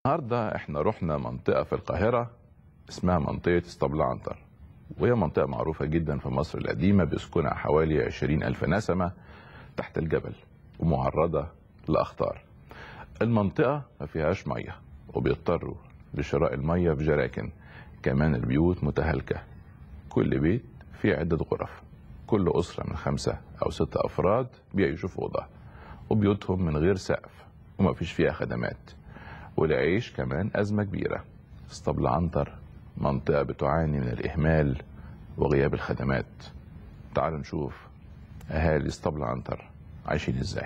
النهارده احنا رحنا منطقة في القاهرة اسمها منطقة اسطبل عنتر وهي منطقة معروفة جدا في مصر القديمة بيسكنها حوالي 20 ألف نسمة تحت الجبل ومعرضة لأخطار المنطقة ما فيهاش مية وبيضطروا لشراء المية في جراكن كمان البيوت متهالكة كل بيت فيه عدة غرف كل أسرة من خمسة أو ستة أفراد بيعيشوا في أوضة وبيوتهم من غير سقف وما فيش فيها خدمات والعيش كمان أزمة كبيرة اسطبل عنتر منطقة بتعاني من الإهمال وغياب الخدمات تعالوا نشوف أهالي اسطبل عنتر عايشين إزاي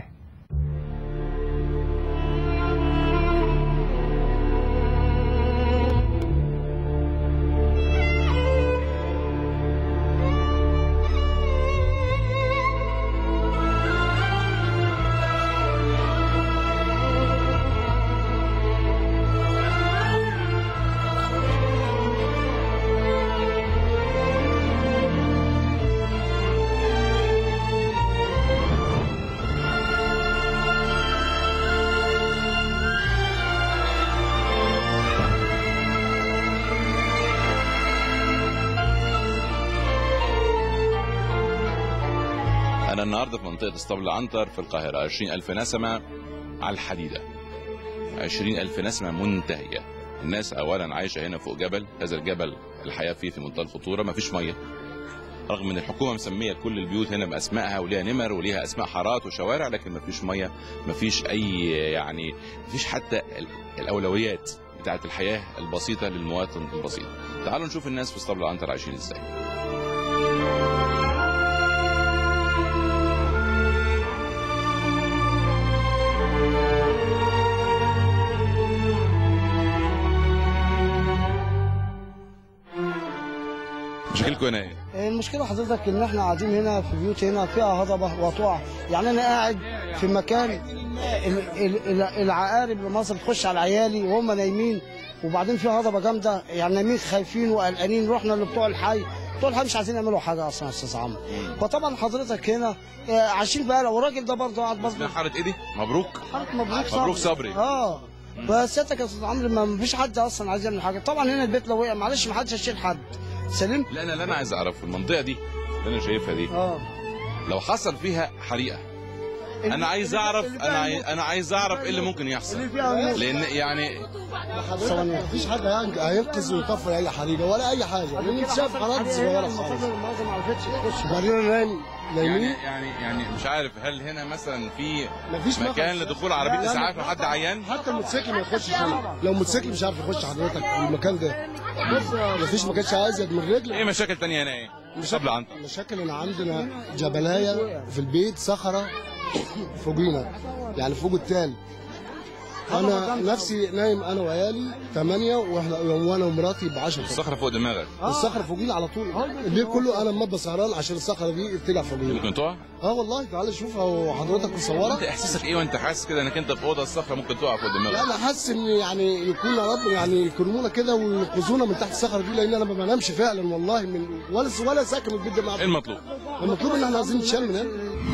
أنا النهاردة في منطقة اسطبل عنتر في القاهرة 20 ألف نسمة على الحديدة 20 ألف نسمة منتهية الناس أولا عايشة هنا فوق جبل هذا الجبل الحياة فيه في منتهى الخطورة مفيش مية رغم ان الحكومه مسميه كل البيوت هنا باسمائها وليها نمر وليها اسماء حارات وشوارع لكن مفيش ميه مفيش اي يعني مفيش حتى ال- الاولويات بتاعت الحياه البسيطه للمواطن البسيط تعالوا نشوف الناس في اسطبل عنتر عايشين ازاي مشاكلكم هنا ايه؟ المشكلة حضرتك إن إحنا قاعدين هنا في بيوت هنا فيها هضبة وطوع يعني أنا قاعد في مكان ال- ال- ال- العقارب لمصر تخش على عيالي وهم نايمين وبعدين في هضبة جامدة يعني نايمين خايفين وقلقانين رحنا لبتوع الحي بتوع الحي مش عايزين يعملوا حاجة أصلا يا أستاذ عمرو فطبعا حضرتك هنا آه، عايشين بقى والراجل ده برضه قاعد اسمها برضه حاره ايه دي؟ مبروك حضرتك مبروك صبري مبروك صبري. اه بس سيادتك يا استاذ عمرو ما فيش حد اصلا عايز يعمل حاجه طبعا هنا البيت لو وقع معلش ما حدش هيشيل حد سليم لا انا اللي انا عايز اعرف المنطقه دي اللي انا شايفها دي اه لو حصل فيها حريقه انا عايز اعرف انا عايز انا عايز اعرف ايه اللي ممكن يحصل اللي فيها موت. لان يعني ثواني. مفيش حد هينج- هينقذ ويطفي اي حريقه ولا اي حاجه لان انت شايف حرائق صغيره خالص وبعدين نايم يعني نايمين يعني يعني مش عارف هل هنا مثلا في مفيش مكان مخرج. لدخول عربيه لا، اسعاف لا، لحد عيان حتى الموتوسيكل ما يخشش هنا لو موتوسيكل مش عارف يخش حضرتك المكان ده مفيش ما كانش ازيد من رجل ايه مشاكل تانية هنا ايه؟ قبل عنتر مشاكل ان عندنا جبلايه في البيت صخره فوقينا يعني فوق التال انا نفسي نايم انا وعيالي ثمانية واحنا وانا ومراتي ب 10 الصخره فوق دماغك الصخره فوقينا على طول الليل كله انا مبى سهران عشان الصخره دي طلع فوقينا ممكن تقع؟ اه والله تعالى شوفها وحضرتك انت مصورها احساسك ايه وانت حاسس كده انك انت في اوضه الصخره ممكن تقع فوق لا دماغك؟ انا حاسس ان يعني يكون يا رب يعني يكرمونا كده وينقذونا من تحت الصخره دي لان انا ما بنامش فعلا والله من ولا ولا ساكن البيت ده ايه معايا المطلوب؟ المطلوب ان احنا عايزين نتشال من هنا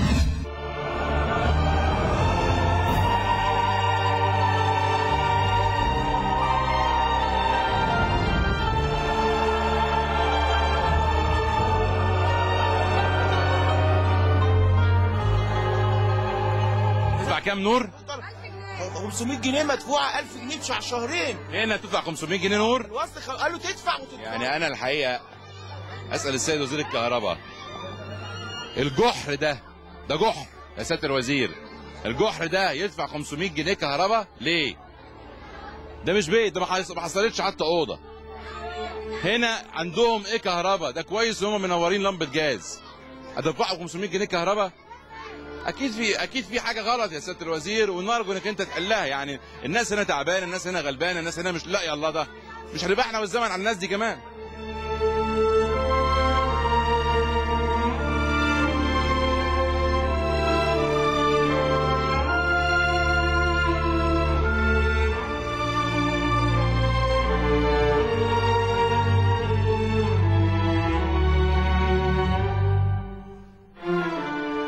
تدفع كام نور؟ 500 جنيه مدفوعه 1000 جنيه في شهرين هنا تدفع 500 جنيه نور الوصل خل... قالوا تدفع وتدفع يعني انا الحقيقه اسال السيد وزير الكهرباء الجحر ده ده جحر يا سياده الوزير الجحر ده يدفع 500 جنيه كهرباء ليه؟ ده مش بيت ده ما حص- ما حصلتش حتى اوضه هنا عندهم ايه كهرباء ده كويس هم منورين لمبه جاز هتدفعوا 500 جنيه كهرباء اكيد في اكيد في حاجه غلط يا سياده الوزير ونرجو انك انت تحلها يعني الناس هنا تعبانه الناس هنا غلبانه الناس هنا مش لا يا الله ده مش هنبقى احنا والزمن على الناس دي كمان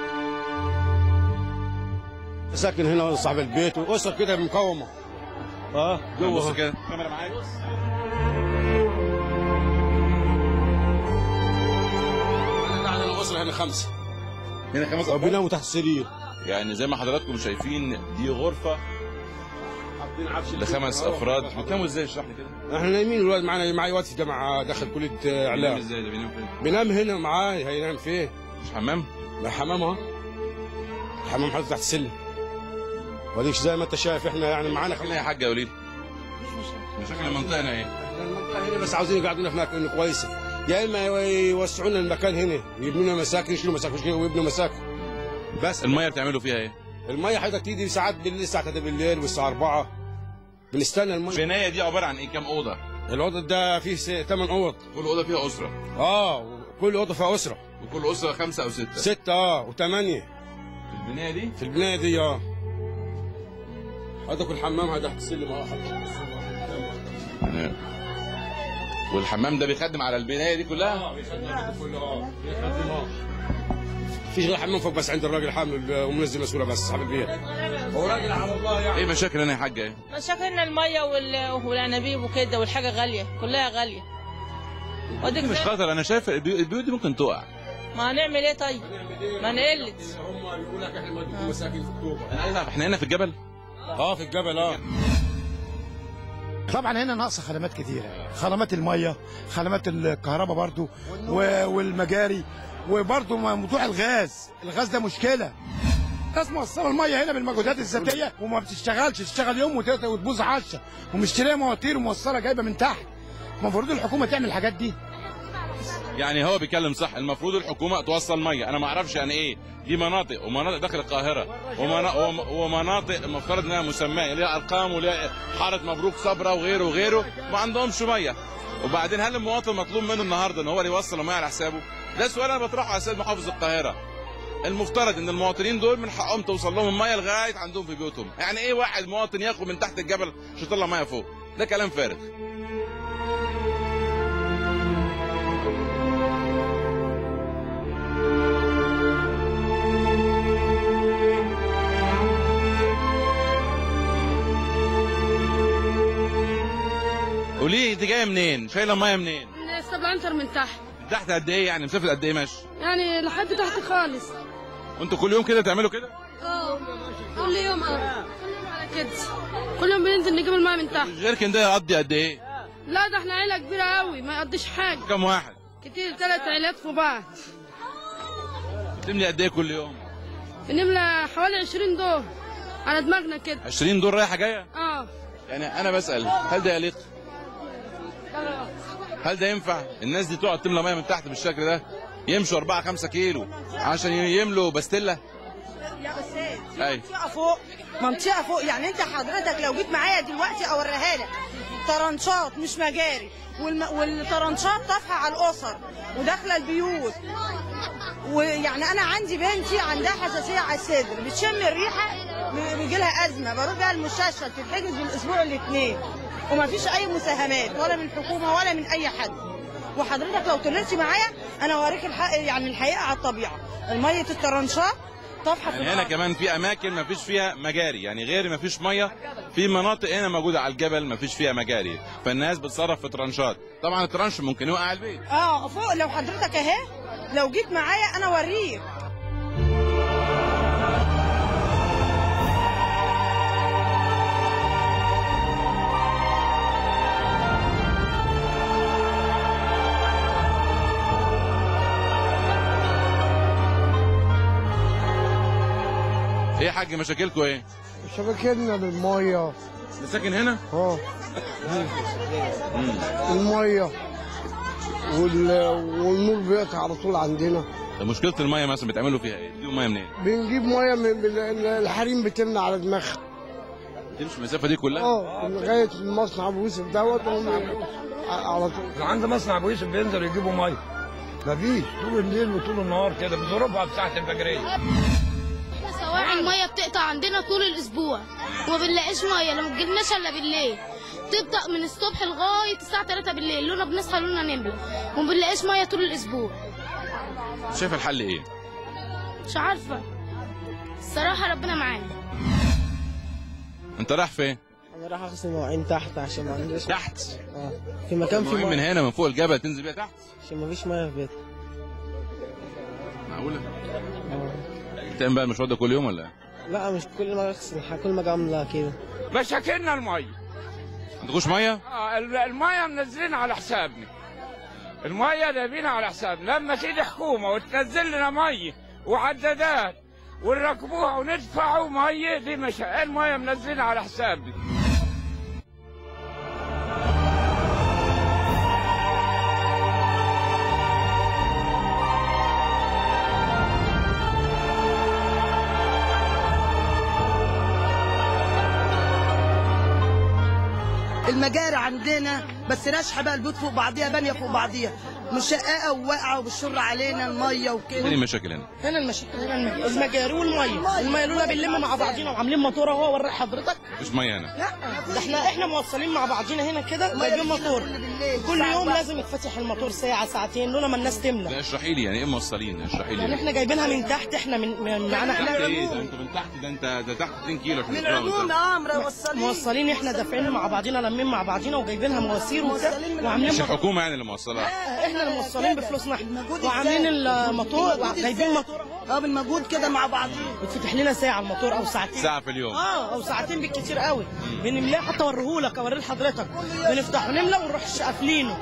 ساكن هنا صاحب البيت واسر كده مقاومه اه بص جوه كده الكاميرا معاك احنا الاسره هنا خمسه هنا خمس افراد بيناموا تحت السرير يعني زي ما حضراتكم شايفين دي غرفه لخمس افراد بتناموا ازاي اشرح لي كده احنا نايمين الولد معانا معايا وقت في الجامعه دخل كليه بينام اعلام ازاي ده بينام فين بينام هنا معاه هينام فين؟ مش حمام الحمام اهو الحمام حاطط تحت السلم وديك زي ما انت شايف احنا يعني معانا خلينا يا حاجه قولي لي مشاكل المنطقه هنا ايه احنا المنطقه هنا بس عاوزين يقعدونا في اماكن كويسه يا اما يوسعوا لنا المكان هنا ويبنوا لنا مساكن يشيلوا مساكن يشيلوا ويبنوا مساكن بس الميه بتعملوا فيها ايه الميه حضرتك تيجي ساعات بالليل الساعه 3 بالليل والساعه 4 بنستنى الميه البنايه دي عباره عن ايه كام اوضه الاوضه ده فيه 8 اوض كل اوضه فيها اسره اه كل اوضه فيها اسره وكل اسره خمسه او سته ستة اه وثمانية البنايه دي في البناية دي اه حضرتك الحمام هذا تحت السلم اه يعني والحمام ده بيخدم على البنايه دي كلها فيش غير حمام فوق بس عند الراجل حامل ومنزل مسؤوله بس صاحب البيت هو راجل على الله يعني ايه مشاكل هنا يا حاجه ايه مشاكلنا الميه وال- والانابيب وكده والحاجه غاليه كلها غاليه وديك مش زي- خطر انا شايف البيو- البيوت دي ممكن تقع ما هنعمل ايه طيب ما نقلت هم بيقول لك احنا موديكم مساكن في اكتوبر انا عايز اعرف احنا هنا في الجبل اه في الجبل اه طبعا هنا ناقصه خدمات كتيره خدمات الميه خدمات الكهرباء برضو و- والمجاري وبرضو موضوع الغاز الغاز ده مشكله ناس موصله الميه هنا بالمجهودات الذاتيه وما بتشتغلش تشتغل يوم وت- وتبوظ عشا ومشتريه مواتير وموصله جايبه من تحت المفروض الحكومه تعمل الحاجات دي يعني هو بيتكلم صح المفروض الحكومه توصل ميه انا ما اعرفش يعني ايه دي مناطق ومناطق داخل القاهره ومنا- وم- ومناطق المفترض انها مسماه ليها ارقام وليها حاره مبروك صبرا وغيره وغيره ما عندهمش ميه وبعدين هل المواطن مطلوب منه النهارده ان هو اللي يوصل الميه على حسابه ده سؤال انا بطرحه على سيد محافظ القاهره المفترض ان المواطنين دول من حقهم توصل لهم الميه لغايه عندهم في بيوتهم يعني ايه واحد مواطن ياخد من تحت الجبل عشان يطلع ميه فوق ده كلام فارغ قولي لي انت جايه منين شايله الميه منين السبلانتر من تحت تحت قد ايه يعني مسافه قد ايه ماشي يعني لحد تحت خالص وانتوا كل يوم كده تعملوا كده اه كل يوم اه كل يوم على كده كل يوم بننزل نجيب الماء من تحت الجيركن ده يقضي قد ايه لا ده احنا عيله كبيره قوي ما يقضيش حاجه كم واحد كتير ثلاث عيلات في بعض بتملي قد ايه كل يوم بنملى حوالي 20 دور على دماغنا كده 20 دور رايحه جايه اه يعني انا بسال هل ده يليق هل ده ينفع الناس دي تقعد تملى ميه من تحت بالشكل ده يمشوا 4 5 كيلو عشان يملوا باستيلا يا استاذ أي. منطقه فوق منطقه فوق يعني انت حضرتك لو جيت معايا دلوقتي اوريها لك طرنشات مش مجاري والم... والطرنشات طافحه على الاسر وداخله البيوت ويعني انا عندي بنتي عندها حساسيه على الصدر بتشم الريحه بيجي لها ازمه بروح بيها المستشفى بتتحجز بالاسبوع الاثنين ومفيش اي مساهمات ولا من الحكومه ولا من اي حد وحضرتك لو طلعتِ معايا انا اوريك الحق يعني الحقيقه على الطبيعه الميه الطرنشات طافحه في يعني هنا الأرض. كمان في اماكن ما فيش فيها مجاري يعني غير ما فيش ميه في مناطق هنا موجوده على الجبل ما فيش فيها مجاري فالناس بتصرف في ترانشات طبعا الترانش ممكن يوقع البيت اه فوق لو حضرتك اهي لو جيت معايا انا اوريك ايه يا حاج مشاكلكم ايه شبكتنا بالميه ساكن هنا اه الميه وال... والنور بيقطع على طول عندنا طب مشكله الميه مثلا بتعملوا فيها ايه بتجيبوا ميه منين بنجيب ميه من بال- الحريم بتمنع على دماغها تمشي المسافه دي كلها اه لغايه المصنع ابو يوسف دوت وهم ع- على طول عند مصنع ابو يوسف بينزلوا يجيبوا ميه مفيش طول الليل وطول النهار كده بظروفها بساعة الفجرية سواعي الميه بتقطع عندنا طول الاسبوع وما بنلاقيش ميه لما تجيلناش الا بالليل تبدا من الصبح لغايه الساعه 3 بالليل لونا بنصحى لونا نملى وما بنلاقيش ميه طول الاسبوع شايف الحل ايه مش عارفه الصراحه ربنا معانا انت رايح فين انا راح اغسل مواعين تحت عشان ما عنديش تحت اه في مكان في المواعين من ميه هنا من فوق الجبل تنزل بيها تحت عشان ما فيش ميه في بيتي معقوله اه بتعمل بقى المشوار ده كل يوم ولا إيه؟ لا مش كل ما اغسل كل ما اجي اعمل كده مشاكلنا الميه ما عندكوش ميه آه، ال- الميه منزلينها على حسابنا الميه جايبينها على حسابنا لما تيجي حكومه وتنزل لنا ميه وعدادات ونركبوها وندفعوا ميه دي مش الميه منزلينها على حسابنا المجاري عندنا بس ناشحه بقى البيوت فوق بعضيها بانيه فوق بعضيها مشققه وواقعه وبتشر علينا الميه وكده فين المشاكل هنا هنا المشاكل هنا الم- المجاري والميه الميه لولا بنلم مع بعضينا وعاملين موتور اهو اوري حضرتك مفيش ميه هنا لا ده احنا احنا موصلين مع بعضينا هنا كده جايبين موتور كل يوم لازم يتفتح الموتور ساعه ساعتين لولا ما الناس تملى لا اشرحي لي يعني ايه موصلين اشرحي يعني لي احنا جايبينها من تحت احنا من من معانا تحت احنا ايه ده انت من تحت ده انت ده تحت 2 كيلو عشان من تطلعوا العموم تحت. اه موصلين موصلين احنا دافعين مع بعضينا لمين مع بعضينا وجايبينها مواسير وبتاع وعاملين مش موتور. الحكومه يعني اللي موصلها احنا اللي موصلين بفلوسنا احنا وعاملين الموتور جايبين موتور اه بالمجهود كده مع بعضين يتفتح لنا ساعه الموتور او ساعتين ساعه في اليوم اه او ساعتين بالكتير قوي بنملاه حتى اوريهولك اوريه لحضرتك بنفتحه نملى ونروح قافلينه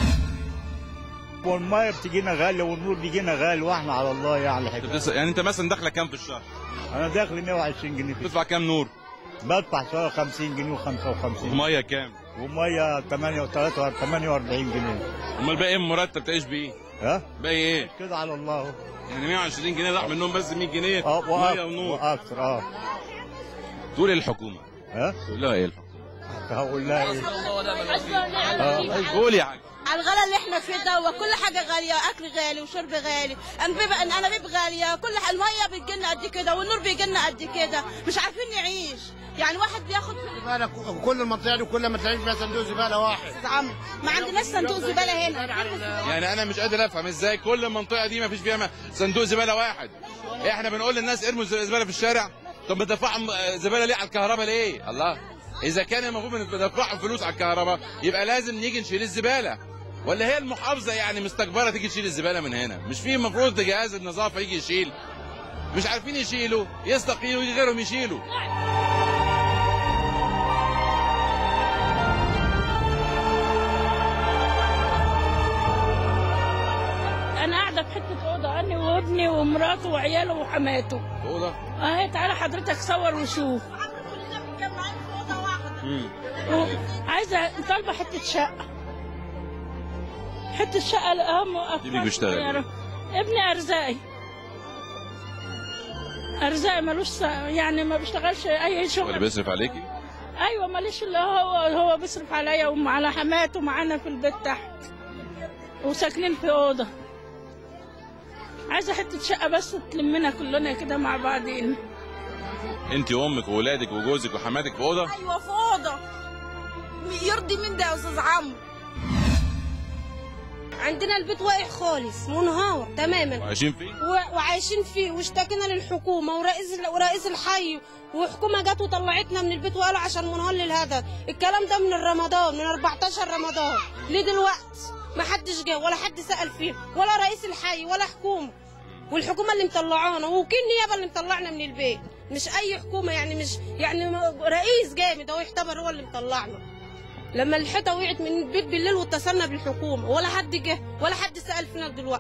والميه بتجينا غاليه والنور بيجينا غالي واحنا على الله يعني انت بتص- يعني انت مثلا داخله كام في الشهر انا داخل 120 جنيه في بتدفع كام نور بدفع شهر 50 جنيه و55 وميه كام وميه 8 و 48 جنيه امال باقي ايه مرتب تعيش بيه ها باقي ايه كده على الله اهو يعني 120 جنيه راح منهم بس 100 جنيه اه ميه واكثر ونور واكثر اه تقول ايه الحكومه ها تقول لها ايه الحكومه هقول لها ايه اه قول يا حاج على الغلا اللي احنا فيه ده وكل حاجه غاليه اكل غالي وشرب غالي انبيب انابيب غاليه كل حاجه الميه بتجي لنا قد كده والنور بيجي لنا قد كده مش عارفين نعيش يعني واحد بياخد زباله كل المنطقه دي كل ما تلاقيش فيها صندوق زباله واحد عم ما عندناش صندوق زباله هنا يعني انا مش قادر افهم ازاي كل المنطقه دي ما فيش فيها صندوق زباله واحد احنا بنقول للناس ارموا الزباله في الشارع طب بتدفعهم زباله ليه على الكهرباء ليه الله اذا كان المفروض ندفعهم فلوس على الكهرباء يبقى لازم نيجي نشيل الزباله ولا هي المحافظه يعني مستكبره تيجي تشيل الزباله من هنا مش في المفروض جهاز النظافه يجي يشيل مش عارفين يشيلوا يستقيلوا يجي غيرهم يشيلوا انا قاعده في حته اوضه انا وابني ومراته وعياله وحماته اوضه اهي تعالى حضرتك صور وشوف عايزه طالبه حته شقه حته شقه الاهم مين بيشتغل؟ ابني ارزاقي ارزاقي ملوش س- يعني ما بيشتغلش اي ولا شغل بيصرف عليكي ايوه ماليش الا هو هو بيصرف عليا وعلى حماته معانا في البيت تحت وساكنين في اوضه عايزه حته شقه بس تلمنا كلنا كده مع بعضين انت وامك وولادك وجوزك وحماتك في اوضه ايوه في اوضه يرضي من ده يا استاذ عمرو عندنا البيت واقع خالص منهار تماما وعايشين فيه و- وعايشين فيه واشتكينا للحكومه ورئيس ورئيس الحي وحكومه جت وطلعتنا من البيت وقالوا عشان منهار للهدف الكلام ده من رمضان من 14 رمضان ليه دلوقتي ما حدش جه ولا حد سال فيه ولا رئيس الحي ولا حكومه والحكومه اللي مطلعانا ووكيل نيابه اللي مطلعنا من البيت مش اي حكومه يعني مش يعني م- رئيس جامد هو يعتبر هو اللي مطلعنا لما الحيطه وقعت من البيت بالليل واتصلنا بالحكومه ولا حد جه ولا حد سال فينا دلوقتي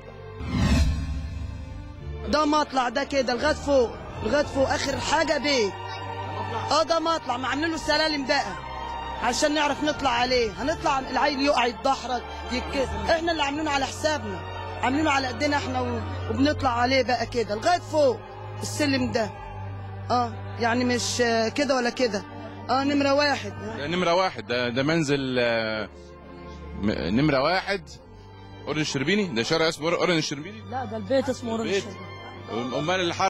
ده مطلع ده كده لغايه فوق لغايه فوق اخر حاجه بيت اه ده مطلع ما عاملين له سلالم بقى عشان نعرف نطلع عليه هنطلع العيل يقع يتدحرج يتكسر احنا اللي عاملينه على حسابنا عاملينه على ايدينا احنا و... وبنطلع عليه بقى كده لغايه فوق السلم ده اه يعني مش آه، كده ولا كده اه نمره واحد ده نمرة واحد ده ده منزل آه، م- نمرة واحد أورن الشربيني ده شارع اسمه أورن الشربيني لا ده البيت اسمه البيت. أمال الحرب